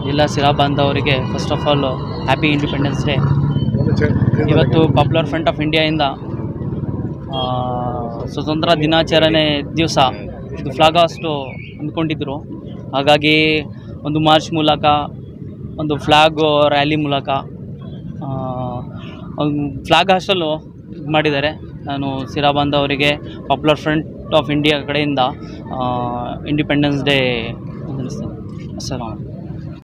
ಎಲ್ಲ ಸಿರಾ ಬಾಂಧವರಿಗೆ first of all happy independence day ಇವತ್ತು ಪಾಪ್ಯುಲರ್ ಫ್ರಂಟ್ ಆಫ್ ಇಂಡಿಯಾಯಿಂದ ಆ, ಸ್ವತಂತ್ರ ದಿನಾಚರಣೆ ದಿವಸ ಇದು ಫ್ಲಾಗ್ ಹಾಸ್ಟು ಅಂದ್ಕೊಂಡಿದ್ದರು ಹಾಗಾಗಿ ಒಂದು ಮಾರ್ಚ್ ಮೂಲಕ ಒಂದು ಫ್ಲಾಗ್ ರ್ಯಾಲಿ ಮೂಲಕ ಫ್ಲಾಗ್ ಹಾಸ್ಟಲ್ಲು ಇದು ಮಾಡಿದ್ದಾರೆ ನಾನು ಸಿರಾ ಬಾಂಧವರಿಗೆ ಪಾಪ್ಯುಲರ್ ಫ್ರಂಟ್ ಆಫ್ ಇಂಡಿಯಾ ಕಡೆಯಿಂದ ಇಂಡಿಪೆಂಡೆನ್ಸ್ ಡೇ ಅಸಲಾಮ್